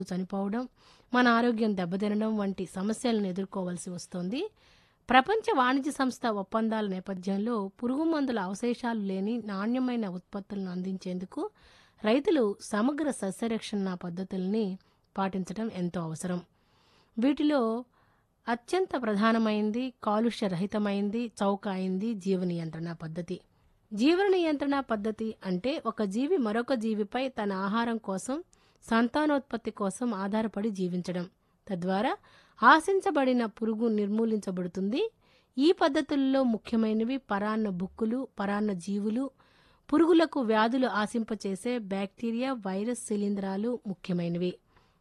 చనిపోవడం మన ఆరోగ్యం దెబ్బతినడం వంటి సమస్యలను ఎదుర్కోవాల్సి వస్తోంది ప్రపంచ వాణిజ్య సంస్థ ఒప్పందాల నేపథ్యంలో పురుగు మందుల అవశేషాలు లేని నాణ్యమైన ఉత్పత్తులను అందించేందుకు రైతులు సమగ్ర సస్యరక్షణ పద్ధతుల్ని పాటించడం ఎంతో అవసరం వీటిలో అత్యంత ప్రధానమైంది కాలుష్య రహితమైంది చౌక అయింది జీవ నియంత్రణ పద్ధతి జీవ నియంత్రణ పద్ధతి అంటే ఒక జీవి మరొక జీవిపై తన ఆహారం కోసం సంతానోత్పత్తి కోసం ఆధారపడి జీవించడం తద్వారా ఆశించబడిన పురుగు నిర్మూలించబడుతుంది ఈ పద్ధతుల్లో ముఖ్యమైనవి పరాన్న బుక్కులు పరాన్న జీవులు పురుగులకు వ్యాధులు ఆశింపచేసే బ్యాక్టీరియా వైరస్ శిలీంధ్రాలు ముఖ్యమైనవి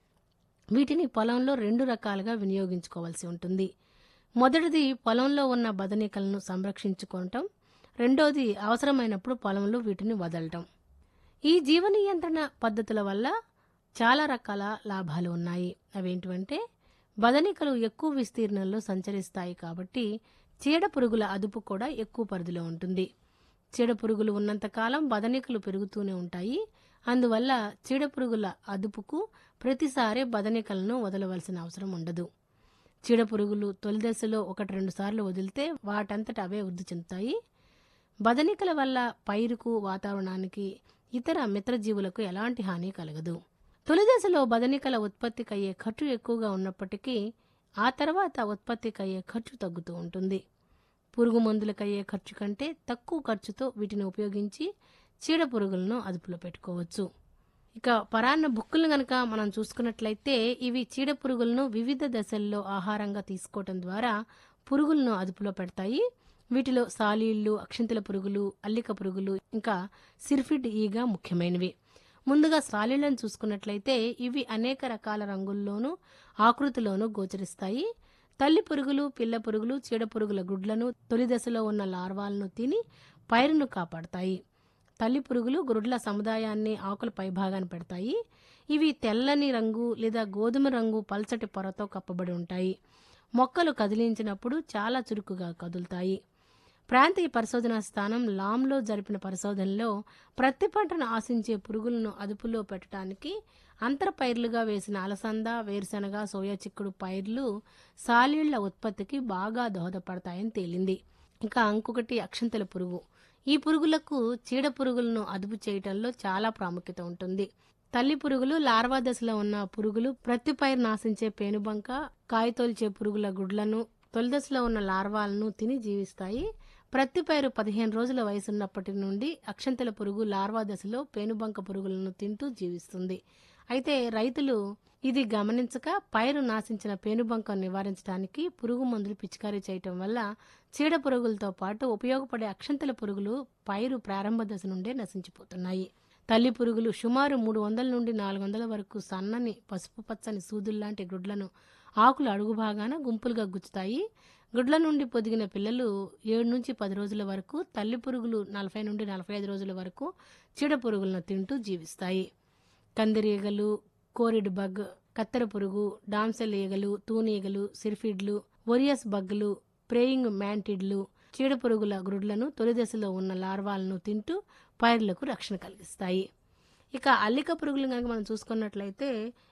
వీటిని పొలంలో రెండు రకాలుగా వినియోగించుకోవాల్సి ఉంటుంది మొదటిది పొలంలో ఉన్న బదనికలను సంరక్షించుకోవటం రెండోది అవసరమైనప్పుడు పొలంలో వీటిని వదలటం ఈ జీవ నియంత్రణ పద్ధతుల వల్ల చాలా రకాల లాభాలు ఉన్నాయి అవేంటివంటే బదనికలు ఎక్కువ విస్తీర్ణంలో సంచరిస్తాయి కాబట్టి చీడ పురుగుల అదుపు కూడా ఎక్కువ పరిధిలో ఉంటుంది చీడ పురుగులు ఉన్నంతకాలం బదనికలు పెరుగుతూనే ఉంటాయి అందువల్ల చీడ పురుగుల అదుపుకు ప్రతిసారి బదనికలను వదలవలసిన అవసరం ఉండదు చీడ పురుగులు తొలి దశలో ఒకటి రెండు సార్లు వదిలితే వాటంతట అవే వృద్ధి చెందుతాయి బదనికల వల్ల పైరుకు వాతావరణానికి ఇతర మిత్రజీవులకు ఎలాంటి హాని కలగదు తొలి దశలో బదనికల ఉత్పత్తికి అయ్యే ఖర్చు ఎక్కువగా ఉన్నప్పటికీ ఆ తర్వాత ఉత్పత్తికి అయ్యే ఖర్చు తగ్గుతూ ఉంటుంది పురుగు మందులకయ్యే ఖర్చు కంటే తక్కువ ఖర్చుతో వీటిని ఉపయోగించి చీడ పురుగులను అదుపులో పెట్టుకోవచ్చు ఇక పరాన్న బుక్కులను గనక మనం చూసుకున్నట్లయితే ఇవి చీడ పురుగులను వివిధ దశల్లో ఆహారంగా తీసుకోవటం ద్వారా పురుగులను అదుపులో పెడతాయి వీటిలో సాలీళ్లు అక్షింతల పురుగులు అల్లిక పురుగులు ఇంకా సిర్ఫిడ్ ఈగ ముఖ్యమైనవి ముందుగా సాలీళ్లను చూసుకున్నట్లయితే ఇవి అనేక రకాల రంగుల్లోనూ ఆకృతిలోనూ గోచరిస్తాయి తల్లి పురుగులు పిల్ల పురుగులు చీడ పురుగుల గుడ్లను తొలి దశలో ఉన్న లార్వాలను తిని పైరును కాపాడతాయి తల్లి పురుగులు గుడ్ల సముదాయాన్ని ఆకుల పైభాగాన్ని పెడతాయి ఇవి తెల్లని రంగు లేదా గోధుమ రంగు పల్చటి పొరతో కప్పబడి ఉంటాయి మొక్కలు కదిలించినప్పుడు చాలా చురుకుగా కదులుతాయి ప్రాంతీయ పరిశోధనా స్థానం లామ్లో జరిపిన పరిశోధనలో ప్రతి పంటను ఆశించే పురుగులను అదుపులో పెట్టడానికి అంతర పైర్లుగా వేసిన అలసంద వేరుశనగ సోయా చిక్కుడు పైర్లు సాలీళ్ల ఉత్పత్తికి బాగా దోహదపడతాయని తేలింది ఇంకా ఇంకొకటి అక్షంతల పురుగు ఈ పురుగులకు చీడ పురుగులను అదుపు చేయటంలో చాలా ప్రాముఖ్యత ఉంటుంది తల్లి పురుగులు లార్వా దశలో ఉన్న పురుగులు ప్రతి పైరు నాశించే పేనుబంక కాయతోల్చే పురుగుల గుడ్లను తొలి దశలో ఉన్న లార్వాలను తిని జీవిస్తాయి ప్రతి పైరు పదిహేను రోజుల వయసున్నప్పటి నుండి అక్షంతల పురుగు లార్వా దశలో పేనుబంక పురుగులను తింటూ జీవిస్తుంది అయితే రైతులు ఇది గమనించక పైరు నాశించిన పేనుబంకను నివారించడానికి పురుగు మందులు పిచికారీ చేయటం వల్ల చీడ పురుగులతో పాటు ఉపయోగపడే అక్షంతల పురుగులు పైరు ప్రారంభ దశ నుండే నశించిపోతున్నాయి తల్లి పురుగులు సుమారు మూడు వందల నుండి నాలుగు వందల వరకు సన్నని పసుపు పచ్చని సూదుల్లాంటి గుడ్లను ఆకుల అడుగు భాగాన గుంపులుగా గుచ్చుతాయి గుడ్ల నుండి పొదిగిన పిల్లలు ఏడు నుంచి పది రోజుల వరకు తల్లి పురుగులు నలభై నుండి నలభై ఐదు రోజుల వరకు చీడ పురుగులను తింటూ జీవిస్తాయి కందిరి ఈగలు కోరిడ్ బగ్ కత్తెర పురుగు డామ్సెల్ ఈగలు తూనీగలు సిర్ఫిడ్లు ఒరియస్ బగ్లు ప్రేయింగ్ మ్యాంటిడ్లు చీడ పురుగుల గ్రుడ్లను తొలి దశలో ఉన్న లార్వాలను తింటూ పైర్లకు రక్షణ కలిగిస్తాయి ఇక అల్లిక పురుగులు కనుక మనం చూసుకున్నట్లయితే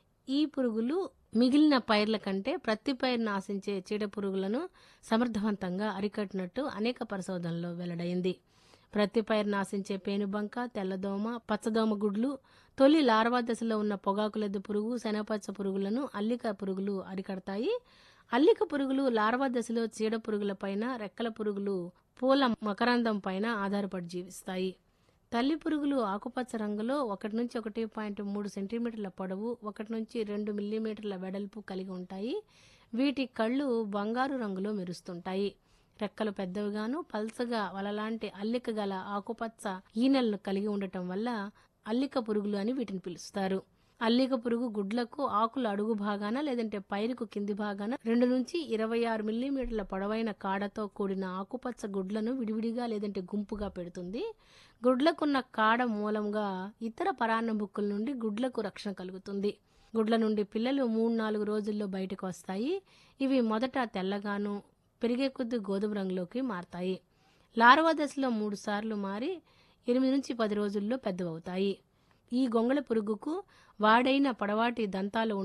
ఈ పురుగులు మిగిలిన పైర్ల కంటే ప్రతి పైరును ఆశించే చీడ పురుగులను సమర్థవంతంగా అరికట్టినట్టు అనేక పరిశోధనల్లో వెల్లడైంది ప్రతి పైరును ఆశించే పేనుబంక తెల్లదోమ పచ్చదోమ గుడ్లు తొలి లార్వా దశలో ఉన్న పొగాకులెద్దు పురుగు శనగపచ్చ పురుగులను అల్లిక పురుగులు అరికడతాయి అల్లిక పురుగులు లార్వా దశలో చీడ పురుగుల పైన రెక్కల పురుగులు పూల మకరందం పైన ఆధారపడి జీవిస్తాయి తల్లి పురుగులు ఆకుపచ్చ రంగులో ఒకటి నుంచి ఒకటి పాయింట్ మూడు సెంటీమీటర్ల పొడవు ఒకటి నుంచి రెండు మిల్లీమీటర్ల వెడల్పు కలిగి ఉంటాయి వీటి కళ్ళు బంగారు రంగులో మెరుస్తుంటాయి రెక్కలు పెద్దవిగాను పల్చగా వలలాంటి అల్లిక గల ఆకుపచ్చ ఈనెలను కలిగి ఉండటం వల్ల అల్లిక పురుగులు అని వీటిని పిలుస్తారు అల్లిక పురుగు గుడ్లకు ఆకుల అడుగు భాగాన లేదంటే పైరుకు కింది భాగాన రెండు నుంచి ఇరవై ఆరు మిల్లీమీటర్ల పొడవైన కాడతో కూడిన ఆకుపచ్చ గుడ్లను విడివిడిగా లేదంటే గుంపుగా పెడుతుంది గుడ్లకున్న కాడ మూలంగా ఇతర పరాన్న బుక్కుల నుండి గుడ్లకు రక్షణ కలుగుతుంది గుడ్ల నుండి పిల్లలు మూడు నాలుగు రోజుల్లో బయటకు వస్తాయి ఇవి మొదట తెల్లగాను పెరిగే కొద్ది గోధుమ రంగులోకి మారతాయి లార్వా దశలో మూడు సార్లు మారి ఎనిమిది నుంచి పది రోజుల్లో పెద్దవవుతాయి ఈ గొంగళ పురుగుకు వాడైన పొడవాటి దంతాలు